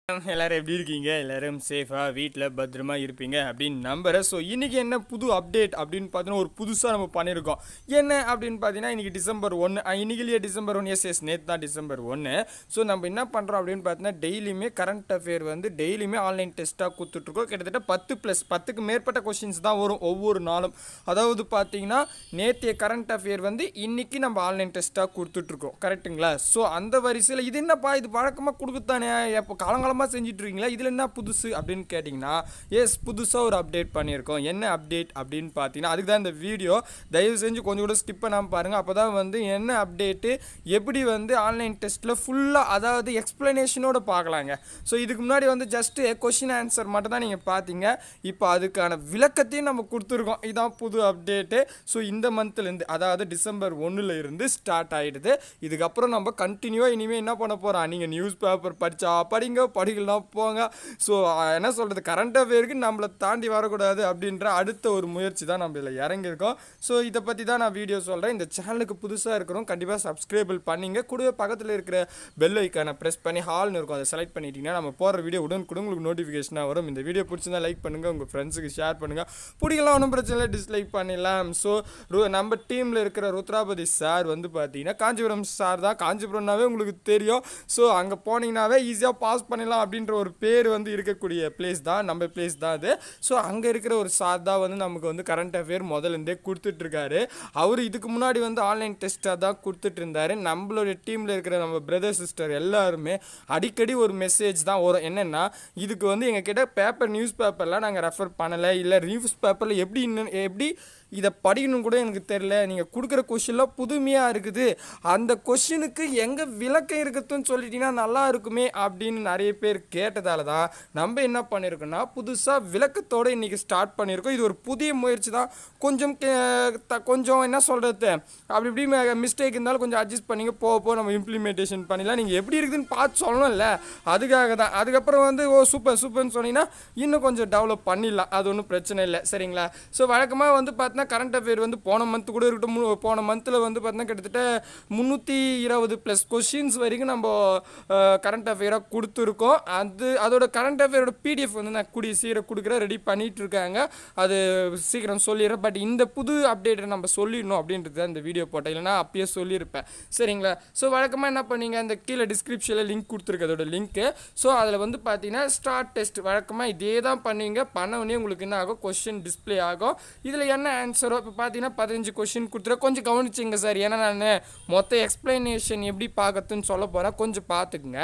எல்லாரும் எப்படி இருக்கீங்க எல்லாரும் சேஃபாக வீட்டில் பத்திரமா இருப்பீங்க அப்படின்னு நம்புறேன் ஸோ இன்றைக்கி என்ன புது அப்டேட் அப்படின்னு பார்த்தீங்கன்னா ஒரு புதுசாக நம்ம பண்ணியிருக்கோம் என்ன அப்படின்னு பார்த்தீங்கன்னா இன்றைக்கி டிசம்பர் ஒன்று இன்னைக்கு இல்லையா டிசம்பர் ஒன்று எஸ் எஸ் நேற்று தான் டிசம்பர் ஒன்று ஸோ நம்ம என்ன பண்ணுறோம் அப்படின்னு பார்த்தீங்கன்னா டெய்லியுமே கரண்ட் அஃபேர் வந்து டெய்லியுமே ஆன்லைன் டெஸ்ட்டாக கொடுத்துட்ருக்கோம் கிட்டத்தட்ட பத்து ப்ளஸ் பத்துக்கு மேற்பட்ட கொஷின்ஸ் தான் வரும் ஒவ்வொரு நாளும் அதாவது பார்த்தீங்கன்னா நேற்றைய கரண்ட் அஃபேர் வந்து இன்றைக்கி நம்ம ஆன்லைன் டெஸ்ட்டாக கொடுத்துட்ருக்கோம் கரெக்ட்டுங்களா ஸோ அந்த வரிசையில் இது என்னப்பா இது வழக்கமாக கொடுக்குத்தானே எப்போ காலங்காலமாக செஞ்சுட்டு இருக்கீங்களா இதில் என்ன புதுசு அப்படின்னு கேட்டிங்கன்னா எஸ் புதுசாக ஒரு அப்டேட் பண்ணியிருக்கோம் என்ன அப்டேட் அப்படின்னு பார்த்தீங்கன்னா அதுக்கு தான் இந்த வீடியோ தயவு செஞ்சு கொஞ்சம் கூட ஸ்கிப் பண்ணாமல் பாருங்கள் அப்போ தான் வந்து என்ன அப்டேட்டு எப்படி வந்து ஆன்லைன் டெஸ்ட்டில் ஃபுல்லாக அதாவது எக்ஸ்ப்ளனேஷனோட பார்க்கலாங்க ஸோ இதுக்கு முன்னாடி வந்து ஜஸ்ட்டு கொஷின் ஆன்சர் மட்டும் தான் நீங்கள் பார்த்தீங்க இப்போ அதுக்கான விளக்கத்தையும் நம்ம கொடுத்துருக்கோம் இதான் புது அப்டேட்டு ஸோ இந்த மந்த்லேருந்து அதாவது டிசம்பர் ஒன்றில் இருந்து ஸ்டார்ட் ஆகிடுது இதுக்கப்புறம் நம்ம கண்டினியூவாக இனிமேல் என்ன பண்ண போகிறோம் நீங்கள் நியூஸ் பேப்பர் படித்தா படிங்க படிக்கலாம் போங்க ஸோ என்ன சொல்கிறது கரண்ட் அஃபேருக்கு நம்மளை தாண்டி வரக்கூடாது அப்படின்ற அடுத்த ஒரு முயற்சி தான் நம்ம இதில் இறங்கியிருக்கோம் ஸோ இதை பற்றி தான் நான் வீடியோ சொல்கிறேன் இந்த சேனலுக்கு புதுசாக இருக்கிறோம் கண்டிப்பாக சப்ஸ்கிரைபிள் பண்ணிங்க கூடவே பக்கத்தில் இருக்கிற பெல் ஐக்கானை ப்ரெஸ் பண்ணி ஹால்னு இருக்கும் அதை செலக்ட் பண்ணிட்டீங்கன்னா நம்ம போகிற வீடியோ உடனுக்குடன் உங்களுக்கு நோட்டிஃபிகேஷனாக வரும் இந்த வீடியோ பிடிச்சிருந்தா லைக் பண்ணுங்கள் உங்கள் ஃப்ரெண்ட்ஸுக்கு ஷேர் பண்ணுங்கள் பிடிக்கலாம் ஒன்றும் பிரச்சனை இல்லை டிஸ்லைக் பண்ணிடலாம் ஸோ நம்ம டீமில் இருக்கிற ருத்ராபதி சார் வந்து பார்த்தீங்கன்னா காஞ்சிபுரம் சார் தான் காஞ்சிபுரம்னாவே உங்களுக்கு தெரியும் ஸோ அங்கே போனீங்கன்னாவே ஈஸியாக பாஸ் பண்ணிடலாம் அப்படின்ற ஒரு பேர் வந்து இருக்கக்கூடிய பிளேஸ் தான் நம்ம பிளேஸ் தான் அது ஸோ அங்கே இருக்கிற ஒரு சார் தான் வந்து நமக்கு வந்து கரண்ட் அஃபேர் முதலேருந்தே கொடுத்துட்ருக்காரு அவர் இதுக்கு முன்னாடி வந்து ஆன்லைன் டெஸ்ட்டாக தான் கொடுத்துட்டு இருந்தாரு நம்மளுடைய டீமில் இருக்கிற நம்ம பிரதர் சிஸ்டர் எல்லாருமே அடிக்கடி ஒரு மெசேஜ் தான் வரும் என்னென்னா இதுக்கு வந்து எங்ககிட்ட பேப்பர் நியூஸ் பேப்பர்லாம் நாங்கள் ரெஃபர் பண்ணலை இல்லை நியூஸ் பேப்பரில் எப்படி இன்னும் எப்படி இதை படிக்கணும் கூட எனக்கு தெரில நீங்கள் கொடுக்குற கொஷின்லாம் புதுமையாக இருக்குது அந்த கொஷினுக்கு எங்கே விளக்கம் இருக்குதுன்னு சொல்லிட்டீங்கன்னா நல்லா இருக்குமே அப்படின்னு நிறைய பேர் கேட்டதால தான் நம்ம என்ன பண்ணியிருக்கோம்னா புதுசாக விளக்கத்தோடு இன்றைக்கி ஸ்டார்ட் பண்ணியிருக்கோம் இது ஒரு புதிய முயற்சி தான் கொஞ்சம் கே- த- கொஞ்சம் என்ன சொல்கிறது அப்படி இப்படி மிஸ்டேக் இருந்தாலும் கொஞ்சம் அட்ஜஸ்ட் பண்ணிங்க போக போக நம்ம இம்ப்ளிமெண்டேஷன் பண்ணிடலாம் நீங்கள் எப்படி இருக்குதுன்னு பார்த்து சொல்லணும்ல அதுக்காக தான் அதுக்கப்புறம் வந்து ஓ சூப்பர் சூப்பர்னு சொன்னீங்கன்னா இன்னும் கொஞ்சம் டெவலப் பண்ணிடலாம் அது ஒன்றும் பிரச்சனை இல்லை சரிங்களா ஸோ வழக்கமாக வந்து பார்த்தீங்கன்னா கரண்ட் அஃபேர் வந்து போன மந்த் கூட இருக்கட்டும் மு- போன மந்தில் வந்து பார்த்தீங்கன்னா கிட்டத்தட்ட முந்நூற்றி இருபது ப்ளஸ் கொஷின்ஸ் வரைக்கும் நம்ம கரண்ட் அஃபேராக கொடுத்துருக்கோம் அது அதோட கரண்ட் அஃபேரோட பிடிஎஃப் வந்து நான் கூடிய சீக்கிரம் கொடுக்குறேன் ரெடி பண்ணிட்டு இருக்காங்க அது சீக்கிரம் சொல்லிடுறேன் பட் இந்த புது அப்டேட்டை நம்ம சொல்லிடணும் அப்படின்றது தான் இந்த வீடியோ போட்டேன் இல்லைனா அப்பயே சொல்லியிருப்பேன் சரிங்களா ஸோ வழக்கமாக என்ன பண்ணீங்க இந்த கீழே டிஸ்கிரிப்ஷனில் லிங்க் கொடுத்துருக்கு அதோட லிங்க்கு ஸோ அதில் வந்து பார்த்தீங்கன்னா ஸ்டார்ட் டெஸ்ட் வழக்கமாக இதே தான் பண்ணுவீங்க பண்ண உடனே உங்களுக்கு என்ன ஆகும் கொஷின் டிஸ்ப்ளே ஆகும் இதில் என்ன ஆன்சரோ இப்போ பார்த்தீங்கன்னா பதினஞ்சு கொஷின் கொடுத்துரு கொஞ்சம் கவனிச்சிங்க சார் ஏன்னா நான் மொத்த எக்ஸ்பிளனேஷன் எப்படி பார்க்கறதுன்னு சொல்ல போகிறேன் கொஞ்சம் பார்த்துக்குங்க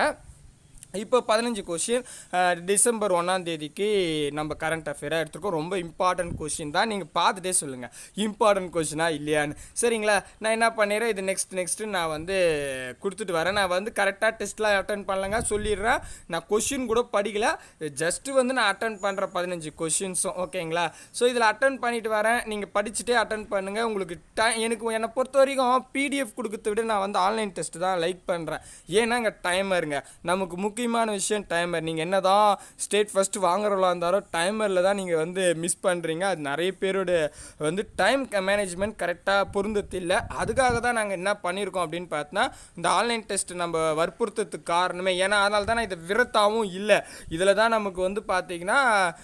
இப்போ பதினஞ்சு கொஷின் டிசம்பர் ஒன்றாம் தேதிக்கு நம்ம கரண்ட் அஃபேராக எடுத்துருக்கோம் ரொம்ப இம்பார்ட்டன்ட் கொஷின் தான் நீங்கள் பார்த்துட்டே சொல்லுங்கள் இம்பார்ட்டன்ட் கொஷினா இல்லையான்னு சரிங்களா நான் என்ன பண்ணிடுறேன் இது நெக்ஸ்ட் நெக்ஸ்ட்டு நான் வந்து கொடுத்துட்டு வரேன் நான் வந்து கரெக்டாக டெஸ்ட்லாம் அட்டன் பண்ணலங்க சொல்லிடுறேன் நான் கொஷின் கூட படிக்கல ஜஸ்ட்டு வந்து நான் அட்டன் பண்ணுற பதினஞ்சு கொஷின்ஸும் ஓகேங்களா ஸோ இதில் அட்டன் பண்ணிட்டு வரேன் நீங்கள் படிச்சுட்டே அட்டன் பண்ணுங்கள் உங்களுக்கு டை எனக்கு என்னை பொறுத்த வரைக்கும் பிடிஎஃப் கொடுக்கறத விட நான் வந்து ஆன்லைன் டெஸ்ட் தான் லைக் பண்ணுறேன் ஏன்னா இங்கே டைமருங்க நமக்கு முக்கியமான விஷயம் டைமர் நீங்கள் என்ன தான் ஸ்டேட் ஃபஸ்ட்டு வாங்குறவங்களா இருந்தாலும் டைமரில் தான் நீங்கள் வந்து மிஸ் பண்ணுறீங்க அது நிறைய பேரோட வந்து டைம் மேனேஜ்மெண்ட் கரெக்டாக பொருந்தத்தில்லை அதுக்காக தான் நாங்கள் என்ன பண்ணியிருக்கோம் அப்படின்னு பார்த்தோன்னா இந்த ஆன்லைன் டெஸ்ட் நம்ம வற்புறுத்ததுக்கு காரணமே ஏன்னா அதனால தான் நான் இது விரத்தாவும் இல்லை இதில் தான் நமக்கு வந்து பார்த்தீங்கன்னா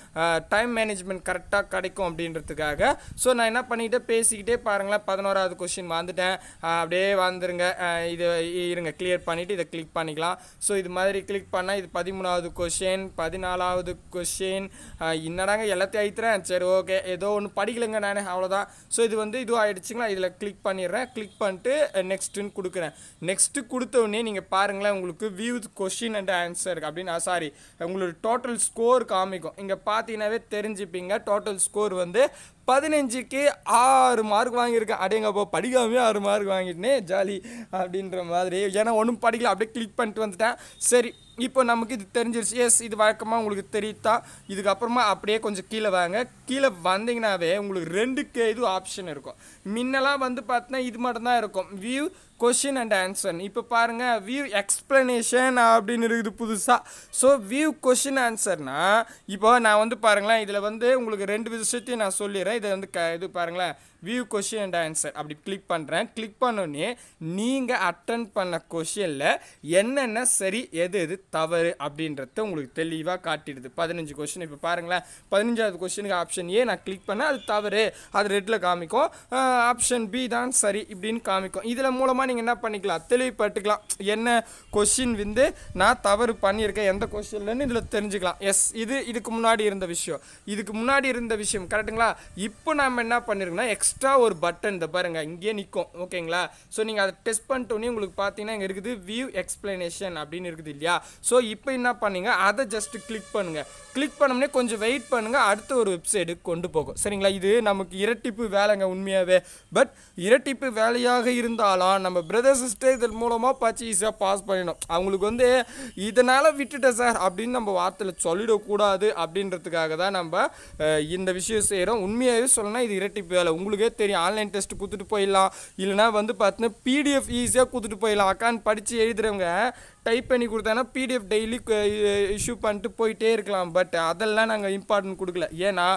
டைம் மேனேஜ்மெண்ட் கரெக்டாக கிடைக்கும் அப்படின்றதுக்காக ஸோ நான் என்ன பண்ணிக்கிட்டே பேசிக்கிட்டே பாருங்களேன் பதினோராவது கொஷின் வந்துட்டேன் அஹ் அப்படியே வந்துருங்க அஹ் இது இருங்க கிளியர் பண்ணிவிட்டு இதை கிளிக் பண்ணிக்கலாம் ஸோ இது மாதிரி கிளிக் பண்ணால் இது பதிமூணாவது கொஷின் பதினாலாவது கொஷின் என்னடாங்க எல்லாத்தையும் அழித்துறேன் சரி ஓகே ஏதோ ஒன்று படிக்கலைங்க நான் அவ்வளோதான் ஸோ இது வந்து இதுவும் ஆயிடுச்சுங்களா இதில் கிளிக் பண்ணிடுறேன் கிளிக் பண்ணிட்டு நெக்ஸ்ட்டுன்னு கொடுக்குறேன் நெக்ஸ்ட்டு கொடுத்த உடனே நீங்கள் பாருங்களேன் உங்களுக்கு வியூ கொஷின் அண்ட் ஆன்சர் அப்படின்னு சாரி உங்களோட டோட்டல் ஸ்கோர் காமிக்கும் இங்கே பார்த்தீங்கன்னாவே தெரிஞ்சுப்பீங்க டோட்டல் ஸ்கோர் வந்து பதினஞ்சுக்கு ஆறு மார்க் வாங்கியிருக்கேன் அடேங்கப்போ படிக்காமே ஆறு மார்க் வாங்கிட்டேனே ஜாலி அப்படின்ற மாதிரி ஏன்னா ஒன்றும் படிக்கல அப்படியே கிளிக் பண்ணிட்டு வந்துட்டேன் சரி இப்போ நமக்கு இது தெரிஞ்சிருச்சு எஸ் இது வழக்கமாக உங்களுக்கு தெரியுதா இதுக்கப்புறமா அப்படியே கொஞ்சம் கீழே வாங்க கீழே வந்தீங்கன்னாவே உங்களுக்கு ரெண்டுக்கு இது ஆப்ஷன் இருக்கும் முன்னெல்லாம் வந்து பார்த்தீங்கன்னா இது மட்டும்தான் இருக்கும் வியூ கொஷின் அண்ட் ஆன்சர் இப்போ பாருங்கள் வியூ எக்ஸ்ப்ளனேஷன் அப்படின்னு இருக்குது புதுசாக ஸோ வியூ கொஷின் ஆன்சர்னா இப்போ நான் வந்து பாருங்களேன் இதில் வந்து உங்களுக்கு ரெண்டு விஷயத்தையும் நான் சொல்லிடுறேன் இதை வந்து க இது பாருங்களேன் வியூ கொஷின் அண்ட் ஆன்சர் அப்படி கிளிக் பண்ணுறேன் கிளிக் பண்ணோடனே நீங்கள் அட்டன் பண்ண கொஷினில் என்னென்ன சரி எது எது தவறு அப்படின்றத உங்களுக்கு தெளிவாக காட்டிடுது பதினஞ்சு கொஷின் இப்போ பாருங்களேன் பதினஞ்சாவது கொஷினுக்கு ஆப்ஷன் ஏ நான் கிளிக் பண்ணால் அது தவறு அது ரெட்டில் காமிக்கும் ஆப்ஷன் பி தான் சரி இப்படின்னு காமிக்கும் இதில் மூலமாக நீங்கள் என்ன பண்ணிக்கலாம் தெளிவுபட்டுக்கலாம் என்ன கொஷின் வந்து நான் தவறு பண்ணியிருக்கேன் எந்த கொஷின்லன்னு இதில் தெரிஞ்சுக்கலாம் எஸ் இது இதுக்கு முன்னாடி இருந்த விஷயம் இதுக்கு முன்னாடி இருந்த விஷயம் கரெக்டுங்களா இப்போ நம்ம என்ன பண்ணிருக்கோம்னா எக்ஸ்ட்ரா ஒரு பட்டன் இந்த பாருங்க இங்கேயே நிற்கும் ஓகேங்களா ஸோ நீங்கள் அதை டெஸ்ட் பண்ணிட்டோன்னே உங்களுக்கு பார்த்தீங்கன்னா இங்கே இருக்குது வியூ எக்ஸ்பிளனேஷன் அப்படின்னு இருக்குது இல்லையா ஸோ இப்போ என்ன பண்ணீங்க அதை ஜஸ்ட் கிளிக் பண்ணுங்க கிளிக் பண்ணோம்னே கொஞ்சம் வெயிட் பண்ணுங்க அடுத்த ஒரு வெப்சைட்டுக்கு கொண்டு போகும் சரிங்களா இது நமக்கு இரட்டிப்பு வேலைங்க உண்மையாகவே பட் இரட்டிப்பு வேலையாக இருந்தாலும் நம்ம பிரதர் சிஸ்டர் இதன் மூலமாக பார்த்து ஈஸியாக பாஸ் பண்ணிடணும் அவங்களுக்கு வந்து இதனால் விட்டுட்டேன் சார் அப்படின்னு நம்ம வார்த்தையில் சொல்லிடக்கூடாது அப்படின்றதுக்காக தான் நம்ம அஹ், இந்த விஷயம் செய்கிறோம் உண்மையாகவே சொல்லணும்னா இது இரட்டிப்பு வேலை உங்களுக்கே தெரியும் ஆன்லைன் டெஸ்ட் கொடுத்துட்டு போயிடலாம் இல்லைனா வந்து பார்த்தீங்கன்னா பிடிஎஃப் ஈஸியாக கொடுத்துட்டு போயிடலாம் அக்கான் படித்து எழுதுறவங்க டைப் பண்ணி கொடுத்தாங்கன்னா பிடிஎஃப் டெய்லி இஷ்யூ பண்ணிட்டு போயிட்டே இருக்கலாம் பட் அதெல்லாம் நாங்கள் இம்பார்ட்டன்ட் கொடுக்கல ஏன்னா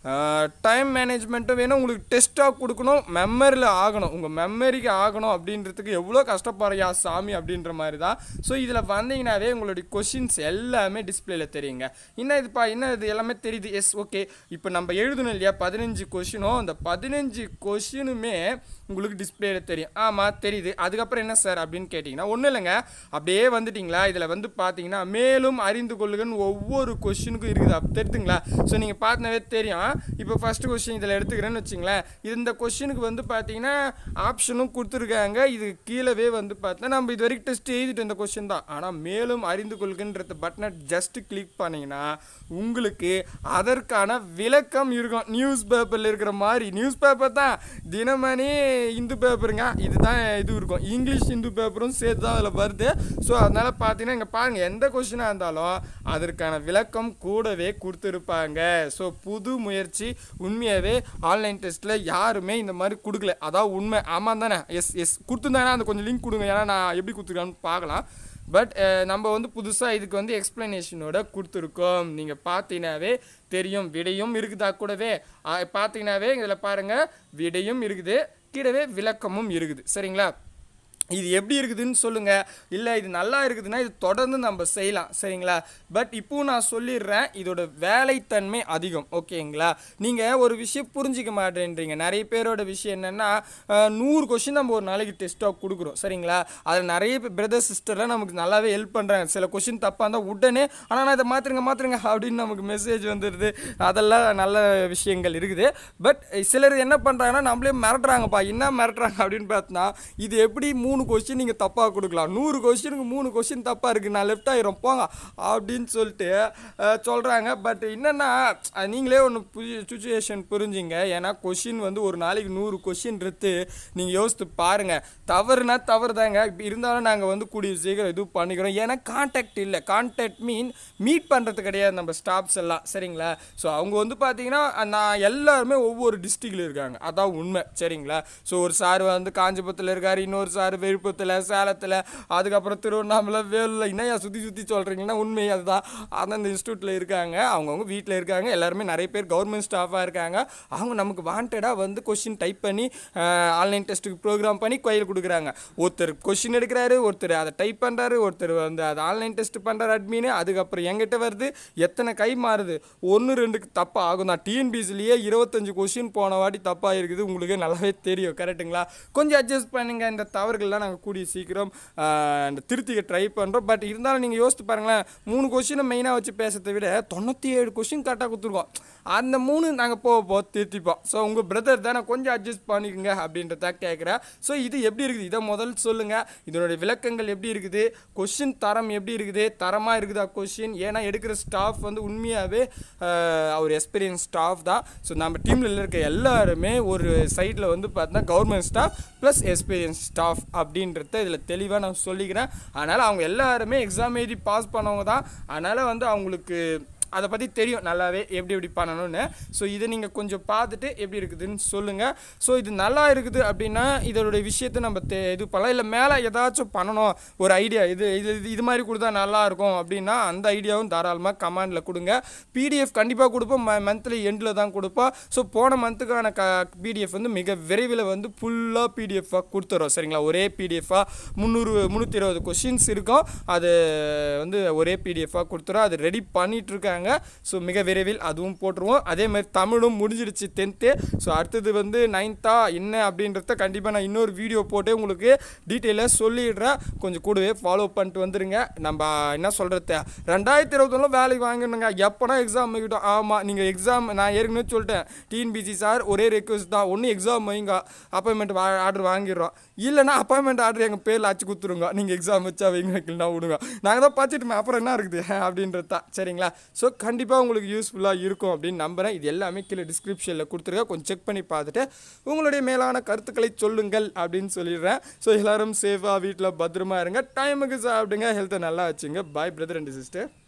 டைம் மேனேஜ்மெண்ட்டும் வேணும் உங்களுக்கு டெஸ்ட்டாக கொடுக்கணும் மெமரியில் ஆகணும் உங்கள் மெமரிக்கு ஆகணும் அப்படின்றதுக்கு எவ்வளோ கஷ்டப்படுறியா சாமி அப்படின்ற மாதிரி தான் ஸோ இதில் வந்தீங்கன்னாவே உங்களுடைய கொஷின்ஸ் எல்லாமே டிஸ்பிளேல தெரியுங்க என்ன இதுப்பா என்ன இது எல்லாமே தெரியுது எஸ் ஓகே இப்போ நம்ம எழுதணும் இல்லையா பதினஞ்சு கொஷினும் அந்த பதினஞ்சு கொஷினுமே உங்களுக்கு டிஸ்பிளேல தெரியும் ஆமாம் தெரியுது அதுக்கப்புறம் என்ன சார் அப்படின்னு கேட்டிங்கன்னா ஒன்றும் இல்லைங்க அப்படியே வந்துட்டிங்களா இதில் வந்து பார்த்தீங்கன்னா மேலும் அறிந்து கொள்ளுங்கன்னு ஒவ்வொரு கொஷினுக்கும் இருக்குது அப்போ தெரியுதுங்களா ஸோ நீங்கள் பார்த்தனவே தெரியும் இப்போ ஃபஸ்ட்டு கொஷின் இதில் எடுத்துக்கிறேன்னு வச்சுங்களேன் இந்த கொஷினுக்கு வந்து பார்த்தீங்கன்னா ஆப்ஷனும் கொடுத்துருக்காங்க இது கீழவே வந்து பார்த்தா நம்ம இது வரைக்கும் டெஸ்ட் எழுதிட்டு இந்த கொஷின் தான் ஆனால் மேலும் அறிந்து கொள்கின்றது பட்டனை ஜஸ்ட் கிளிக் பண்ணிங்கன்னா உங்களுக்கு அதற்கான விளக்கம் இருக்கும் நியூஸ் பேப்பரில் இருக்கிற மாதிரி நியூஸ் பேப்பர் தான் தினமணி இந்து பேப்பருங்க இதுதான் இது இருக்கும் இங்கிலீஷ் இந்து பேப்பரும் சேர்த்து தான் அதில் வருது ஸோ அதனால் பார்த்தீங்கன்னா இங்கே பாருங்கள் எந்த கொஷினாக இருந்தாலும் அதற்கான விளக்கம் கூடவே கொடுத்துருப்பாங்க ஸோ புது முயற்சி உண்மையாகவே ஆன்லைன் டெஸ்ட்டில் யாருமே இந்த மாதிரி கொடுக்கல அதான் உண்மை ஆமாம் தானே எஸ் எஸ் கொடுத்துருந்தாங்கன்னா அந்த கொஞ்சம் லிங்க் கொடுங்க ஏன்னா நான் எப்படி கொடுத்துருக்கான்னு பார்க்கலாம் பட் நம்ம வந்து புதுசாக இதுக்கு வந்து எக்ஸ்ப்ளனேஷனோட கொடுத்துருக்கோம் நீங்கள் பார்த்தீங்கன்னாவே தெரியும் விடையும் இருக்குதா கூடவே ஆ, பார்த்தீங்கன்னாவே இதில் பாருங்கள் விடையும் இருக்குது கீழவே விளக்கமும் இருக்குது சரிங்களா இது எப்படி இருக்குதுன்னு சொல்லுங்கள் இல்லை இது நல்லா இருக்குதுன்னா இது தொடர்ந்து நம்ம செய்யலாம் சரிங்களா பட் இப்போ நான் சொல்லிடுறேன் இதோட வேலைத்தன்மை அதிகம் ஓகேங்களா நீங்கள் ஒரு விஷயம் புரிஞ்சிக்க மாட்டேன்றீங்க நிறைய பேரோட விஷயம் என்னென்னா நூறு கொஷின் நம்ம ஒரு நாளைக்கு டெஸ்ட்டாக கொடுக்குறோம் சரிங்களா அதில் நிறைய பிரதர் சிஸ்டர்லாம் நமக்கு நல்லாவே ஹெல்ப் பண்ணுறாங்க சில கொஷின் தப்பாக இருந்தால் உடனே ஆனால் நான் இதை மாற்றுங்க மாற்றுங்க அப்படின்னு நமக்கு மெசேஜ் வந்துடுது அதெல்லாம் நல்ல விஷயங்கள் இருக்குது பட் சிலர் என்ன பண்ணுறாங்கன்னா நம்மளே மிரட்டுறாங்கப்பா என்ன மிரட்டுறாங்க அப்படின்னு பார்த்தா இது எப்படி மூணு கொஸ்டின் நீங்கள் தப்பாக கொடுக்கலாம் நூறு கொஸ்டினுக்கு மூணு கொஸ்டின் தப்பாக இருக்குது நான் லெஃப்ட் ஆயிரும் போங்க அப்படின்னு சொல்லிட்டு சொல்கிறாங்க பட் என்னென்னா அஹ், நீங்களே ஒன்று புரிய சுச்சுவேஷன் புரிஞ்சுங்க ஏன்னா கொஷின் வந்து ஒரு நாளைக்கு நூறு கொஷின் இருக்கு நீங்கள் யோசித்து பாருங்கள் தவறுனா தவறு தாங்க இப்ப இருந்தாலும் நாங்கள் வந்து கூடிய சீக்கிரம் இது பண்ணிக்கிறோம் ஏன்னா கான்டாக்ட் இல்லை கான்டாக்ட் மீன் மீட் பண்ணுறது கிடையாது நம்ம ஸ்டாஃப்ஸ் எல்லாம் சரிங்களா ஸோ அவங்க வந்து பார்த்தீங்கன்னா நான் எல்லாருமே ஒவ்வொரு டிஸ்ட்ரிக்டில் இருக்காங்க அதான் உண்மை சரிங்களா ஸோ ஒரு சார் வந்து காஞ்சிபுரத்தில் இருக்கார் இன்னொரு சார் விழுப்புரத்தில் சேலத்தில் அதுக்கப்புறம் திருவண்ணாமலை வேலூரில் என்னையா சுற்றி சுற்றி சொல்கிறீங்கன்னா உண்மை அதுதான் அந்தந்த இன்ஸ்டியூட்டில் இருக்காங்க அவங்கவுங்க வீட்டில் இருக்காங்க எல்லாருமே நிறைய பேர் கவர்மெண்ட் ஸ்டாஃபாக இருக்காங்க அவங்க நமக்கு வாண்டடாக வந்து கொஷின் டைப் பண்ணி ஆன்லைன் டெஸ்ட்டுக்கு ப்ரோக்ராம் பண்ணி கையில் கொடுக்குறாங்க ஒருத்தர் கொஷின் எடுக்கிறாரு ஒருத்தர் அதை டைப் பண்ணுறாரு ஒருத்தர் வந்து அதை ஆன்லைன் டெஸ்ட் பண்ணுறாரு அட்மின் அதுக்கப்புறம் எங்கிட்ட வருது எத்தனை கை மாறுது ஒன்று ரெண்டுக்கு தப்பாக ஆகும் தான் டிஎன்பிசிலேயே இருபத்தஞ்சு கொஷின் போன வாட்டி தப்பாக இருக்குது உங்களுக்கு நல்லாவே தெரியும் கரெக்ட்டுங்களா கொஞ்சம் அட்ஜஸ்ட் பண்ணுங்க இந்த தவறுகள்லாம் நாங்கள் கூடிய சீக்கிரம் ஆஹ், இந்த திருத்திக்க ட்ரை பண்ணுறோம் பட் இருந்தாலும் நீங்கள் யோசித்து பாருங்களேன் மூணு கொஷினை மெயினாக வச்சு பேசுறதை விட தொண்ணூற்றி ஏழு கொஷின் கரெக்டாக கொடுத்துருக்கோம் அந்த மூணு நாங்கள் போக போக திருத்திப்போம் ஸோ உங்கள் பிரதர் தானே கொஞ்சம் அட்ஜஸ்ட் பண்ணிக்கோங்க அப்படின்றத கேட்குறேன் ஸோ இது எப்படி இருக்குது இதை முதல் சொல்லுங்கள் இதனுடைய விளக்கங்கள் எப்படி இருக்குது கொஷின் தரம் எப்படி இருக்குது தரமாக இருக்குதா கொஷின் ஏன்னா எடுக்கிற ஸ்டாஃப் வந்து உண்மையாகவே அவர் எக்ஸ்பீரியன்ஸ் ஸ்டாஃப் தான் ஸோ நம்ம டீமில் இருக்க எல்லாருமே ஒரு சைடில் வந்து பார்த்தா government staff plus experience staff அப்படின்றத இதில் தெளிவாக நான் சொல்லிக்கிறேன் அதனால் அவங்க எல்லாருமே எக்ஸாம் எழுதி பாஸ் பண்ணவங்க தான் அதனால் வந்து அவங்களுக்கு அதை பற்றி தெரியும் நல்லாவே எப்படி எப்படி பண்ணணும்னு ஸோ இதை நீங்கள் கொஞ்சம் பார்த்துட்டு எப்படி இருக்குதுன்னு சொல்லுங்கள் ஸோ இது நல்லா இருக்குது அப்படின்னா இதோடைய விஷயத்தை நம்ம தே இது பண்ணலாம் இல்லை மேலே ஏதாச்சும் பண்ணணும் ஒரு ஐடியா இது இது இது- இது மாதிரி கொடுத்தா நல்லா இருக்கும் அப்படின்னா அந்த ஐடியாவும் தாராளமாக கமெண்டில் கொடுங்க பிடிஎஃப் கண்டிப்பாக கொடுப்போம் மந்த்லி எண்டில் தான் கொடுப்போம் ஸோ போன மந்த்துக்கான க பிடிஎஃப் வந்து மிக விரைவில் வந்து ஃபுல்லாக பிடிஎஃபாக கொடுத்துறோம் சரிங்களா ஒரே பிடிஎஃபாக முந்நூறு முந்நூற்றி இருபது கொஷின்ஸ் இருக்கும் அது வந்து ஒரே பிடிஎஃபாக கொடுத்துறோம் அது ரெடி பண்ணிட்டு இருக்காங்க ஸோ மிக விரைவில் அதுவும் போட்டுருவோம் அதே மாதிரி தமிழும் முடிஞ்சிடுச்சு டென்த்து ஸோ அடுத்தது வந்து நைன்த்தா என்ன அப்படின்றத கண்டிப்பாக நான் இன்னொரு வீடியோ போட்டு உங்களுக்கு டீட்டெயிலாக சொல்லிடுறேன் கொஞ்சம் கூடவே ஃபாலோ பண்ணிட்டு வந்துடுங்க நம்ம என்ன சொல்கிறது ரெண்டாயிரத்தி இருபத்தொன்னில் வேலைக்கு வாங்கணுங்க எப்போனா எக்ஸாம் வைக்கிட்டோம் ஆமாம் நீங்கள் எக்ஸாம் நான் ஏற்கனவே சொல்லிட்டேன் டிஎன்பிசி சார் ஒரே ரெக்வஸ்ட் தான் ஒன்று எக்ஸாம் வைங்க அப்பாயின்மெண்ட் வா ஆர்டர் வாங்கிடுறோம் இல்லைன்னா அப்பாயின்மெண்ட் ஆர்டர் எங்கள் பேரில் அச்சு கொடுத்துருங்க நீங்கள் எக்ஸாம் வச்சா வைங்க வைக்கலனா விடுங்க நாங்கள் தான் பார்த்துட்டுமே அப்புறம் என்ன இருக்குது அப்படின்றது தான் சரிங்களா ஸோ கண்டிப்பாக உங்களுக்கு யூஸ்ஃபுல்லாக இருக்கும் அப்படின்னு நம்புகிறேன் இது எல்லாமே கீழே டிஸ்கிரிப்ஷனில் கொடுத்துருக்கேன் கொஞ்சம் செக் பண்ணி பார்த்துட்டு உங்களுடைய மேலான கருத்துக்களை சொல்லுங்கள் அப்படின்னு சொல்லிடுறேன் ஸோ எல்லாரும் சேஃபாக வீட்டில் பத்திரமா இருங்க டைமுக்கு சாப்பிடுங்க ஹெல்த்தை நல்லா வச்சுங்க பாய் பிரதர் அண்ட் சிஸ்டர்